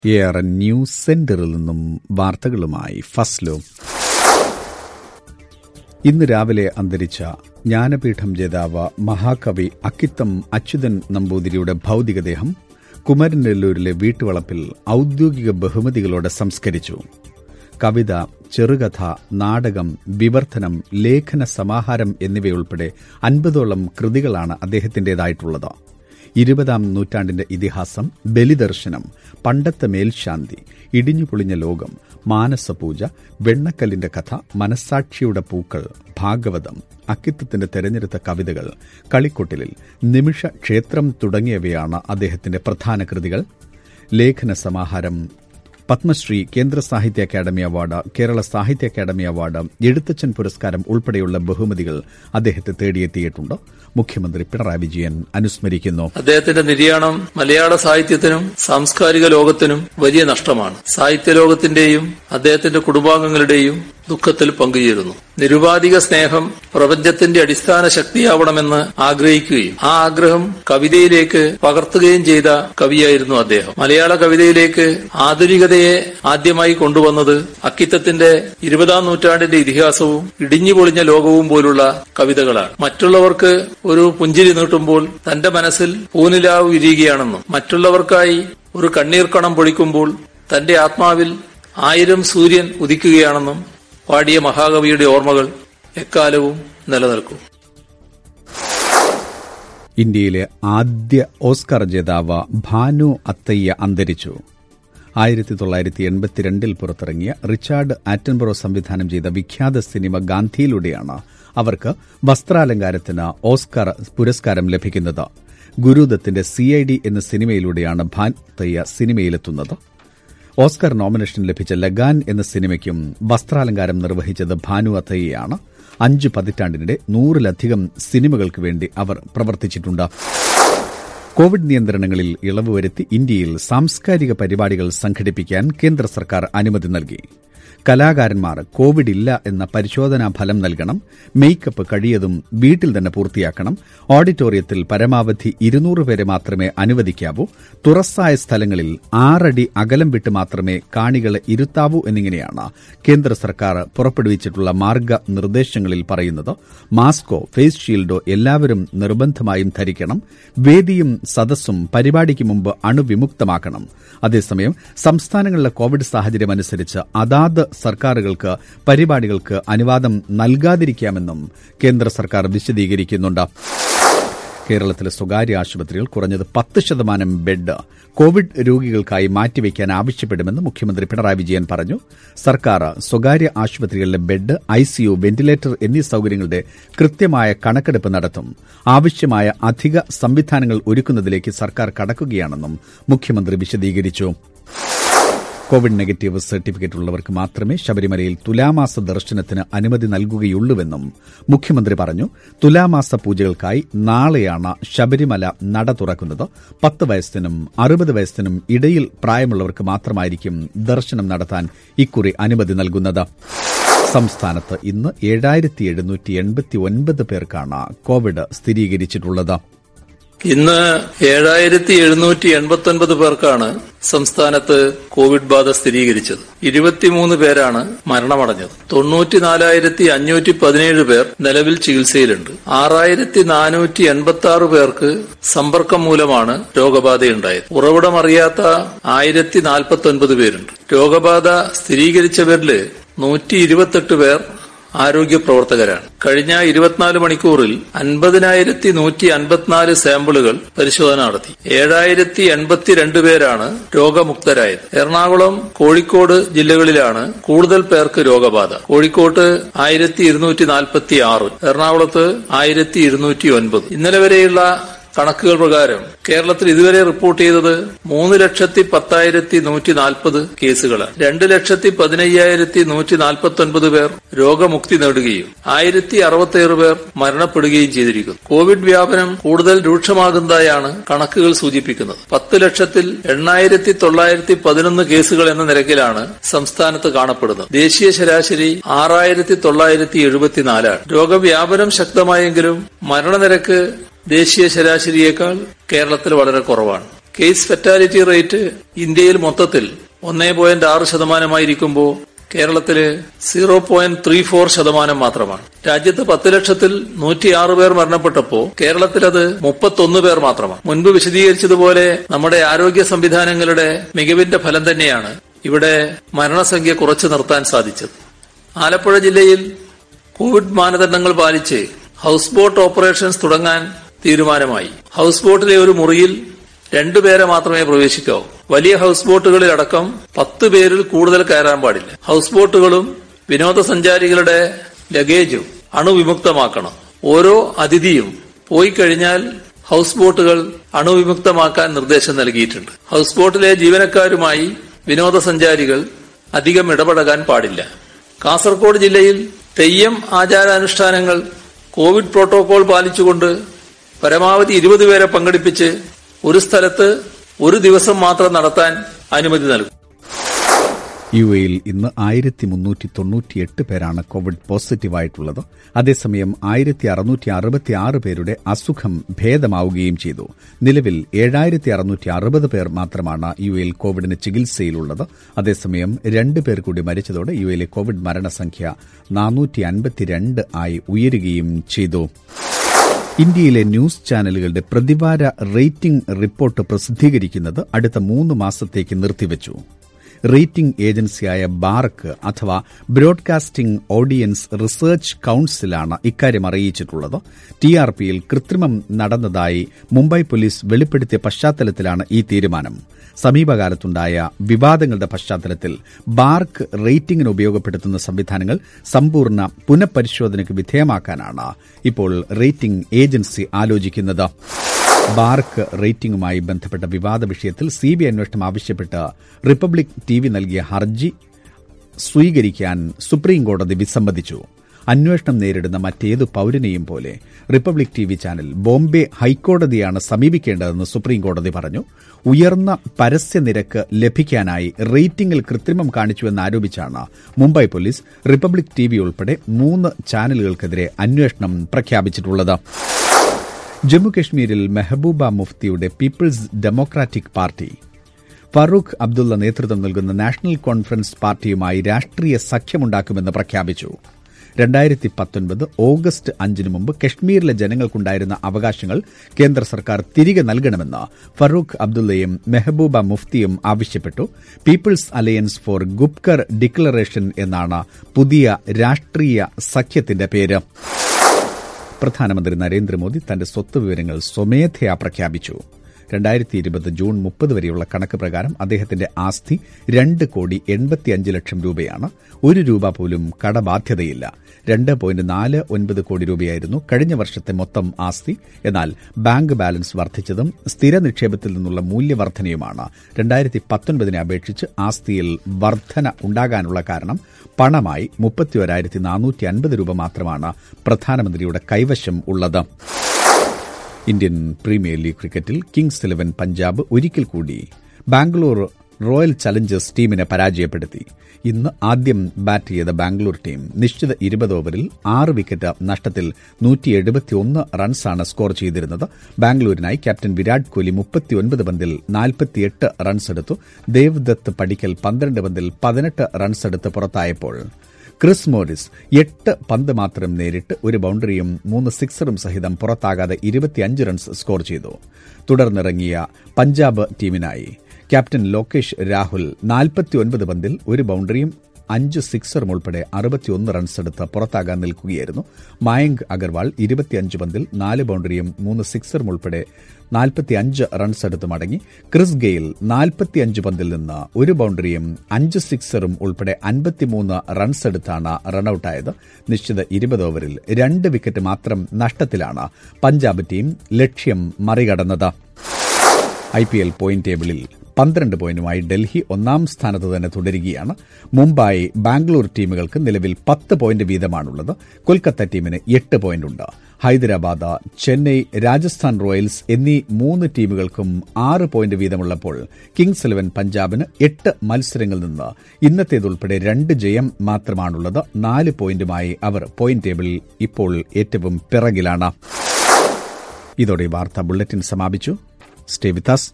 A R N news സെന്ററിൽ നിന്നും വാർത്തകളുമായി ഫസ്ലു ഇന്ന് രാവിലെ അന്തരിച്ച ജ്ഞാനപീഠം ജേതാവ് മഹാകവി അക്കിത്തം അച്യുതൻ നമ്പൂതിരിയുടെ ഭൌതികദേഹം കുമരനെല്ലൂരിലെ വീട്ടുവളപ്പിൽ ഔദ്യോഗിക ബഹുമതികളോടെ സംസ്കരിച്ചു കവിത ചെറുകഥ നാടകം വിവർത്തനം ലേഖന സമാഹാരം എന്നിവയുൾപ്പെടെ അൻപതോളം കൃതികളാണ് അദ്ദേഹത്തിന്റേതായിട്ടുള്ളത് ഇരുപതാം നൂറ്റാണ്ടിന്റെ ഇതിഹാസം ബലിദർശനം പണ്ടത്തെ മേൽശാന്തി ഇടിഞ്ഞുപൊളിഞ്ഞ ലോകം മാനസപൂജ വെണ്ണക്കല്ലിന്റെ കഥ മനസ്സാക്ഷിയുടെ പൂക്കൾ ഭാഗവതം അക്കിത്തത്തിന്റെ തെരഞ്ഞെടുത്ത കവിതകൾ കളിക്കൊട്ടിലിൽ നിമിഷ ക്ഷേത്രം തുടങ്ങിയവയാണ് അദ്ദേഹത്തിന്റെ പ്രധാന കൃതികൾ ലേഖന സമാഹാരം പത്മശ്രീ കേന്ദ്ര സാഹിത്യ അക്കാദമി അവാർഡ് കേരള സാഹിത്യ അക്കാദമി അവാർഡ് എഴുത്തച്ഛൻ പുരസ്കാരം ഉൾപ്പെടെയുള്ള ബഹുമതികൾ അദ്ദേഹത്തെ തേടിയെത്തിയിട്ടുണ്ട് മുഖ്യമന്ത്രി പിണറായി വിജയൻ അനുസ്മരിക്കുന്നു അദ്ദേഹത്തിന്റെ നിര്യാണം മലയാള സാഹിത്യത്തിനും സാംസ്കാരിക ലോകത്തിനും വലിയ നഷ്ടമാണ് സാഹിത്യ ലോകത്തിന്റെയും അദ്ദേഹത്തിന്റെ കുടുംബാംഗങ്ങളുടെയും ദുഃഖത്തിൽ പങ്കുചേരുന്നു നിരുപാധിക സ്നേഹം പ്രപഞ്ചത്തിന്റെ അടിസ്ഥാന ശക്തിയാവണമെന്ന് ആഗ്രഹിക്കുകയും ആ ആഗ്രഹം കവിതയിലേക്ക് പകർത്തുകയും ചെയ്ത കവിയായിരുന്നു അദ്ദേഹം മലയാള കവിതയിലേക്ക് ആധുനികതയെ ആദ്യമായി കൊണ്ടുവന്നത് അക്കിത്തത്തിന്റെ ഇരുപതാം നൂറ്റാണ്ടിന്റെ ഇതിഹാസവും ഇടിഞ്ഞുപൊളിഞ്ഞ ലോകവും പോലുള്ള കവിതകളാണ് മറ്റുള്ളവർക്ക് ഒരു പുഞ്ചിരി നീട്ടുമ്പോൾ തന്റെ മനസ്സിൽ പൂനിലാവ് വിരിയുകയാണെന്നും മറ്റുള്ളവർക്കായി ഒരു കണ്ണീർക്കണം പൊളിക്കുമ്പോൾ തന്റെ ആത്മാവിൽ ആയിരം സൂര്യൻ ഉദിക്കുകയാണെന്നും പാടിയ മഹാകവിയുടെ ഓർമ്മകൾ എക്കാലവും നിലനിൽക്കും ഇന്ത്യയിലെ ആദ്യ ഓസ്കർ ജേതാവ് ഭാനു അത്തയ്യ അന്തരിച്ചു ആയിരത്തി തൊള്ളായിരത്തി എൺപത്തിരണ്ടിൽ പുറത്തിറങ്ങിയ റിച്ചാർഡ് ആറ്റൻബറോ സംവിധാനം ചെയ്ത വിഖ്യാത സിനിമ ഗാന്ധിയിലൂടെയാണ് അവർക്ക് വസ്ത്രാലങ്കാരത്തിന് ഓസ്കർ പുരസ്കാരം ലഭിക്കുന്നത് ഗുരുദത്തിന്റെ സിഐഡി എന്ന സിനിമയിലൂടെയാണ് ഭാൻ തയ്യ സിനിമയിലെത്തുന്നത് ഓസ്കർ നോമിനേഷൻ ലഭിച്ച ലഗാൻ എന്ന സിനിമയ്ക്കും വസ്ത്രാലങ്കാരം നിർവഹിച്ചത് ഭാനു അത്തയ്യയാണ് അഞ്ച് പതിറ്റാണ്ടിനിടെ നൂറിലധികം സിനിമകൾക്ക് വേണ്ടി അവർ പ്രവർത്തിച്ചിട്ടുണ്ട് കോവിഡ് നിയന്ത്രണങ്ങളിൽ ഇളവ് വരുത്തി ഇന്ത്യയിൽ സാംസ്കാരിക പരിപാടികൾ സംഘടിപ്പിക്കാൻ കേന്ദ്ര സർക്കാർ അനുമതി നൽകി കലാകാരന്മാർ കോവിഡ് ഇല്ല എന്ന പരിശോധനാ ഫലം നൽകണം മേക്കപ്പ് കഴിയതും വീട്ടിൽ തന്നെ പൂർത്തിയാക്കണം ഓഡിറ്റോറിയത്തിൽ പരമാവധി ഇരുന്നൂറ് പേരെ മാത്രമേ അനുവദിക്കാവൂ തുറസായ സ്ഥലങ്ങളിൽ ആറടി അകലം വിട്ട് മാത്രമേ കാണികളെ ഇരുത്താവൂ എന്നിങ്ങനെയാണ് കേന്ദ്ര സർക്കാർ പുറപ്പെടുവിച്ചിട്ടുള്ള മാർഗനിർദ്ദേശങ്ങളിൽ പറയുന്നത് മാസ്കോ ഫേസ് ഷീൽഡോ എല്ലാവരും നിർബന്ധമായും ധരിക്കണം വേദിയും സദസ്സും പരിപാടിക്ക് മുമ്പ് അണുവിമുക്തമാക്കണം അതേസമയം സംസ്ഥാനങ്ങളിലെ കോവിഡ് സാഹചര്യം അനുസരിച്ച് അതാത് സർക്കാരുകൾക്ക് പരിപാടികൾക്ക് അനുവാദം നൽകാതിരിക്കാമെന്നും കേന്ദ്ര സർക്കാർ വിശദീകരിക്കുന്നുണ്ട് കേരളത്തിലെ സ്വകാര്യ ആശുപത്രികൾ കുറഞ്ഞത് പത്ത് ശതമാനം ബെഡ് കോവിഡ് രോഗികൾക്കായി മാറ്റിവെക്കാൻ ആവശ്യപ്പെടുമെന്ന് മുഖ്യമന്ത്രി പിണറായി വിജയൻ പറഞ്ഞു സർക്കാർ സ്വകാര്യ ആശുപത്രികളിലെ ബെഡ് ഐസിയു വെന്റിലേറ്റർ എന്നീ സൌകര്യങ്ങളുടെ കൃത്യമായ കണക്കെടുപ്പ് നടത്തും ആവശ്യമായ അധിക സംവിധാനങ്ങൾ ഒരുക്കുന്നതിലേക്ക് സർക്കാർ കടക്കുകയാണെന്നും മുഖ്യമന്ത്രി വിശദീകരിച്ചു കോവിഡ് നെഗറ്റീവ് സർട്ടിഫിക്കറ്റ് ഉള്ളവർക്ക് മാത്രമേ ശബരിമലയിൽ തുലാമാസ ദർശനത്തിന് അനുമതി നൽകുകയുള്ളൂവെന്നും മുഖ്യമന്ത്രി പറഞ്ഞു തുലാമാസ പൂജകൾക്കായി നാളെയാണ് ശബരിമല നട തുറക്കുന്നത് പത്ത് വയസ്സിനും അറുപത് വയസ്സിനും ഇടയിൽ പ്രായമുള്ളവർക്ക് മാത്രമായിരിക്കും ദർശനം നടത്താൻ ഇക്കുറി അനുമതി നൽകുന്നത് സംസ്ഥാനത്ത് ഇന്ന് ഏഴായിരത്തി എഴുന്നൂറ്റി എൺപത്തി ഒൻപത് പേർക്കാണ് കോവിഡ് സ്ഥിരീകരിച്ചിട്ടുള്ളത് ഇന്ന് ഏഴായിരത്തി എഴുന്നൂറ്റി എൺപത്തി ഒൻപത് പേർക്കാണ് സംസ്ഥാനത്ത് കോവിഡ് ബാധ സ്ഥിരീകരിച്ചത് ഇരുപത്തിമൂന്ന് പേരാണ് മരണമടഞ്ഞത് തൊണ്ണൂറ്റിനാലായിരത്തി അഞ്ഞൂറ്റി പതിനേഴ് പേർ നിലവിൽ ചികിത്സയിലുണ്ട് ആറായിരത്തി നാനൂറ്റി എൺപത്തി ആറ് പേർക്ക് സമ്പർക്കം മൂലമാണ് രോഗബാധയുണ്ടായത് ഉറവിടമറിയാത്ത ആയിരത്തി നാൽപ്പത്തി ഒൻപത് പേരുണ്ട് രോഗബാധ സ്ഥിരീകരിച്ചവരില് നൂറ്റി ഇരുപത്തെട്ട് പേർ ആരോഗ്യ പ്രവർത്തകരാണ് കഴിഞ്ഞ ഇരുപത്തിനാല് മണിക്കൂറിൽ അൻപതിനായിരത്തി നൂറ്റി അൻപത്തിനാല് സാമ്പിളുകൾ പരിശോധന നടത്തി ഏഴായിരത്തി എൺപത്തിരണ്ട് പേരാണ് രോഗമുക്തരായത് എറണാകുളം കോഴിക്കോട് ജില്ലകളിലാണ് കൂടുതൽ പേർക്ക് രോഗബാധ കോഴിക്കോട്ട് ആയിരത്തി ഇരുന്നൂറ്റി നാൽപ്പത്തി ആറ് എറണാകുളത്ത് ആയിരത്തി ഇരുന്നൂറ്റി ഒൻപത് ഇന്നലെ വരെയുള്ള കണക്കുകൾ പ്രകാരം കേരളത്തിൽ ഇതുവരെ റിപ്പോർട്ട് ചെയ്തത് മൂന്ന് ലക്ഷത്തി പത്തായിരത്തി നൂറ്റി നാൽപ്പത് കേസുകളാണ് രണ്ട് ലക്ഷത്തി പതിനയ്യായിരത്തി നൂറ്റി നാൽപ്പത്തി ഒൻപത് പേർ രോഗമുക്തി നേടുകയും ആയിരത്തി അറുപത്തിയേഴ് പേർ മരണപ്പെടുകയും ചെയ്തിരിക്കുന്നു കോവിഡ് വ്യാപനം കൂടുതൽ രൂക്ഷമാകുന്നതായാണ് കണക്കുകൾ സൂചിപ്പിക്കുന്നത് പത്ത് ലക്ഷത്തിൽ എണ്ണായിരത്തി തൊള്ളായിരത്തി പതിനൊന്ന് കേസുകൾ എന്ന നിരക്കിലാണ് സംസ്ഥാനത്ത് കാണപ്പെടുന്നത് ദേശീയ ശരാശരി ആറായിരത്തി തൊള്ളായിരത്തി എഴുപത്തിനാലാണ് രോഗവ്യാപനം ശക്തമായെങ്കിലും മരണനിരക്ക് ദേശീയ ശരാശരിയേക്കാൾ കേരളത്തിൽ വളരെ കുറവാണ് കേസ് ഫെറ്റാലിറ്റി റേറ്റ് ഇന്ത്യയിൽ മൊത്തത്തിൽ ഒന്നേ പോയിന്റ് ആറ് ശതമാനമായിരിക്കുമ്പോൾ കേരളത്തില് സീറോ പോയിന്റ് ത്രീ ഫോർ ശതമാനം മാത്രമാണ് രാജ്യത്ത് പത്ത് ലക്ഷത്തിൽ നൂറ്റിയാറ് പേർ മരണപ്പെട്ടപ്പോ കേരളത്തിൽ അത് മുപ്പത്തൊന്ന് പേർ മാത്രമാണ് മുൻപ് വിശദീകരിച്ചതുപോലെ നമ്മുടെ ആരോഗ്യ സംവിധാനങ്ങളുടെ മികവിന്റെ ഫലം തന്നെയാണ് ഇവിടെ മരണസംഖ്യ കുറച്ചു നിർത്താൻ സാധിച്ചത് ആലപ്പുഴ ജില്ലയിൽ കോവിഡ് മാനദണ്ഡങ്ങൾ പാലിച്ച് ഹൌസ് ബോട്ട് ഓപ്പറേഷൻസ് തുടങ്ങാൻ തീരുമാനമായി ഹൌസ് ബോട്ടിലെ ഒരു മുറിയിൽ രണ്ടുപേരെ മാത്രമേ പ്രവേശിക്കാവൂ വലിയ ഹൌസ് ബോട്ടുകളിൽ അടക്കം പത്ത് പേരിൽ കൂടുതൽ കയറാൻ പാടില്ല ഹൌസ് ബോട്ടുകളും വിനോദസഞ്ചാരികളുടെ ലഗേജും അണുവിമുക്തമാക്കണം ഓരോ അതിഥിയും പോയി കഴിഞ്ഞാൽ ഹൌസ് ബോട്ടുകൾ അണുവിമുക്തമാക്കാൻ നിർദ്ദേശം നൽകിയിട്ടുണ്ട് ഹൌസ് ബോട്ടിലെ ജീവനക്കാരുമായി വിനോദസഞ്ചാരികൾ അധികം ഇടപഴകാൻ പാടില്ല കാസർഗോഡ് ജില്ലയിൽ തെയ്യം ആചാരാനുഷ്ഠാനങ്ങൾ കോവിഡ് പ്രോട്ടോകോൾ പാലിച്ചുകൊണ്ട് പരമാവധി ഇരുപത് പേരെ പങ്കെടുപ്പിച്ച് ഒരു സ്ഥലത്ത് ഒരു ദിവസം മാത്രം നടത്താൻ അനുമതി നൽകും യു എയിൽ ഇന്ന് ആയിരത്തി മുന്നൂറ്റി തൊണ്ണൂറ്റിയെട്ട് പേരാണ് കോവിഡ് പോസിറ്റീവായിട്ടുള്ളത് അതേസമയം ആയിരത്തി അറുന്നൂറ്റി അറുപത്തി ആറ് പേരുടെ അസുഖം ഭേദമാവുകയും ചെയ്തു നിലവിൽ ഏഴായിരത്തി അറുന്നൂറ്റി അറുപത് പേർ മാത്രമാണ് യു എയിൽ കോവിഡിന് ചികിത്സയിലുള്ളത് അതേസമയം രണ്ട് പേർ കൂടി മരിച്ചതോടെ യു എയിലെ കോവിഡ് മരണസംഖ്യ നാനൂറ്റി അൻപത്തിരണ്ട് ആയി ഉയരുകയും ചെയ്തു ഇന്ത്യയിലെ ന്യൂസ് ചാനലുകളുടെ പ്രതിവാര റേറ്റിംഗ് റിപ്പോർട്ട് പ്രസിദ്ധീകരിക്കുന്നത് അടുത്ത മൂന്ന് മാസത്തേക്ക് നിർത്തിവച്ചു റേറ്റിംഗ് ഏജൻസിയായ ബാർക്ക് അഥവാ ബ്രോഡ്കാസ്റ്റിംഗ് ഓഡിയൻസ് റിസർച്ച് കൌൺസിലാണ് ഇക്കാര്യം അറിയിച്ചിട്ടുള്ളത് ടി ആർ പിയിൽ കൃത്രിമം നടന്നതായി മുംബൈ പോലീസ് വെളിപ്പെടുത്തിയ പശ്ചാത്തലത്തിലാണ് ഈ തീരുമാനം സമീപകാലത്തുണ്ടായ വിവാദങ്ങളുടെ പശ്ചാത്തലത്തിൽ ബാർക്ക് റേറ്റിംഗിന് ഉപയോഗപ്പെടുത്തുന്ന സംവിധാനങ്ങൾ സമ്പൂർണ്ണ പുനഃപരിശോധനയ്ക്ക് വിധേയമാക്കാനാണ് ഇപ്പോൾ റേറ്റിംഗ് ഏജൻസി ആലോചിക്കുന്നത് ബാർക്ക് റേറ്റിംഗുമായി ബന്ധപ്പെട്ട വിവാദ വിഷയത്തിൽ സിബിഐ അന്വേഷണം ആവശ്യപ്പെട്ട് റിപ്പബ്ലിക് ടി വി നൽകിയ ഹർജി സ്വീകരിക്കാൻ സുപ്രീംകോടതി വിസമ്മതിച്ചു അന്വേഷണം നേരിടുന്ന മറ്റേതു പൌരനെയും പോലെ Republic T V channel Bombay ഹൈക്കോടതിയാണ് സമീപിക്കേണ്ടതെന്ന് സുപ്രീംകോടതി പറഞ്ഞു ഉയർന്ന പരസ്യനിരക്ക് ലഭിക്കാനായി റേറ്റിംഗിൽ കൃത്രിമം കാണിച്ചുവെന്നാരോപിച്ചാണ് Mumbai police Republic T V ഉൾപ്പെടെ മൂന്ന് ചാനലുകൾക്കെതിരെ അന്വേഷണം പ്രഖ്യാപിച്ചിട്ടുള്ളത് ജമ്മുകശ്മീരിൽ മെഹബൂബ മുഫ്തിയുടെ People's Democratic Party Farooq Abdullah നേതൃത്വം നൽകുന്ന നാഷണൽ കോൺഫറൻസ് പാർട്ടിയുമായി രാഷ്ട്രീയ സഖ്യമുണ്ടാക്കുമെന്ന് പ്രഖ്യാപിച്ചു രണ്ടായിരത്തി പത്തൊൻപത് ഓഗസ്റ്റ് അഞ്ചിന് മുമ്പ് കശ്മീരിലെ ജനങ്ങൾക്കുണ്ടായിരുന്ന അവകാശങ്ങൾ കേന്ദ്ര സർക്കാർ തിരികെ നൽകണമെന്ന് ഫറൂഖ് അബ്ദുള്ളയും മെഹബൂബ മുഫ്തിയും ആവശ്യപ്പെട്ടു people's alliance for Gupkar declaration എന്നാണ് പുതിയ രാഷ്ട്രീയ സഖ്യത്തിന്റെ പേര് പ്രധാനമന്ത്രി നരേന്ദ്രമോദി തന്റെ സ്വത്ത് വിവരങ്ങൾ സ്വമേധയാ പ്രഖ്യാപിച്ചു രണ്ടായിരത്തി ഇരുപത് ജൂൺ മുപ്പത് വരെയുള്ള കണക്ക് പ്രകാരം അദ്ദേഹത്തിന്റെ ആസ്തി രണ്ട് കോടി എൺപത്തിയഞ്ച് ലക്ഷം രൂപയാണ് ഒരു രൂപ പോലും കടബാധ്യതയില്ല രണ്ട് പോയിന്റ് നാല് ഒൻപത് കോടി രൂപയായിരുന്നു കഴിഞ്ഞ വർഷത്തെ മൊത്തം ആസ്തി എന്നാൽ ബാങ്ക് ബാലൻസ് വർദ്ധിച്ചതും സ്ഥിര നിക്ഷേപത്തിൽ നിന്നുള്ള മൂല്യവർദ്ധനയുമാണ് രണ്ടായിരത്തി പത്തൊൻപതിനെ അപേക്ഷിച്ച് ആസ്തിയിൽ വർധന ഉണ്ടാകാനുള്ള കാരണം പണമായി മുപ്പത്തിയൊരായിരത്തി നാനൂറ്റി അൻപത് രൂപ മാത്രമാണ് പ്രധാനമന്ത്രിയുടെ കൈവശം ഉള്ളത് ഇന്ത്യൻ പ്രീമിയർ ലീഗ് ക്രിക്കറ്റിൽ കിങ്സ് ഇലവൻ പഞ്ചാബ് ഒരിക്കൽ കൂടി ബാംഗ്ലൂർ റോയൽ ചലഞ്ചേഴ്സ് ടീമിനെ പരാജയപ്പെടുത്തി ഇന്ന് ആദ്യം ബാറ്റ് ചെയ്ത ബാംഗ്ലൂർ ടീം നിശ്ചിത ഇരുപത് ഓവറിൽ ആറ് വിക്കറ്റ് നഷ്ടത്തിൽ നൂറ്റി റൺസാണ് സ്കോർ ചെയ്തിരുന്നത് ബാംഗ്ലൂരിനായി ക്യാപ്റ്റൻ വിരാട് കോഹ്ലി മുപ്പത്തിയൊൻപത് പന്തിൽ നാൽപ്പത്തിയെട്ട് റൺസ് എടുത്തു ദേവ്ദത്ത് പടിക്കൽ പന്ത്രണ്ട് പന്തിൽ പതിനെട്ട് റൺസ് എടുത്ത് പുറത്തായപ്പോൾ ക്രിസ് മോറിസ് എട്ട് പന്ത് മാത്രം നേരിട്ട് ഒരു ബൌണ്ടറിയും മൂന്ന് സിക്സറും സഹിതം പുറത്താകാതെ ഇരുപത്തിയഞ്ച് റൺസ് സ്കോർ ചെയ്തു തുടർന്നിറങ്ങിയ പഞ്ചാബ് ടീമിനായി ക്യാപ്റ്റൻ ലോകേഷ് രാഹുൽ നാൽപ്പത്തിയൊൻപത് പന്തിൽ ഒരു ബൌണ്ടറിയും അഞ്ച് സിക്സറും ഉൾപ്പെടെ അറുപത്തിയൊന്ന് റൺസ് എടുത്ത് പുറത്താകാൻ നിൽക്കുകയായിരുന്നു മായങ്ക് അഗർവാൾ ഇരുപത്തിയഞ്ച് പന്തിൽ നാല് ബൌണ്ടറിയും മൂന്ന് സിക്സറും ഉൾപ്പെടെ നാൽപ്പത്തിയഞ്ച് റൺസ് എടുത്ത് മടങ്ങി ക്രിസ് ഗെയിൽ നാൽപ്പത്തിയഞ്ച് പന്തിൽ നിന്ന് ഒരു ബൌണ്ടറിയും അഞ്ച് സിക്സറും ഉൾപ്പെടെ അൻപത്തിമൂന്ന് റൺസ് എടുത്താണ് റണ്ണൌട്ടായത് നിശ്ചിത ഇരുപത് ഓവറിൽ രണ്ട് വിക്കറ്റ് മാത്രം നഷ്ടത്തിലാണ് പഞ്ചാബ് ടീം ലക്ഷ്യം മറികടന്നത് ഐപിഎൽ പോയിന്റ് ടേബിളിൽ പന്ത്രണ്ട് പോയിന്റുമായി ഡൽഹി ഒന്നാം സ്ഥാനത്ത് തന്നെ തുടരുകയാണ് മുംബൈ ബാംഗ്ലൂർ ടീമുകൾക്ക് നിലവിൽ പത്ത് പോയിന്റ് വീതമാണുള്ളത് കൊൽക്കത്ത ടീമിന് എട്ട് പോയിന്റുണ്ട് ഹൈദരാബാദ് ചെന്നൈ രാജസ്ഥാൻ റോയൽസ് എന്നീ മൂന്ന് ടീമുകൾക്കും ആറ് പോയിന്റ് വീതമുള്ളപ്പോൾ കിങ്സ് ഇലവൻ പഞ്ചാബിന് എട്ട് മത്സരങ്ങളിൽ നിന്ന് ഇന്നത്തേതുൾപ്പെടെ രണ്ട് ജയം മാത്രമാണുള്ളത് നാല് പോയിന്റുമായി അവർ പോയിന്റ് ടേബിളിൽ ഇപ്പോൾ ഏറ്റവും പിറകിലാണ് ഇതോടെ വാർത്താ ബുള്ളറ്റിൻ സമാപിച്ചു സ്റ്റേ വിത്ത്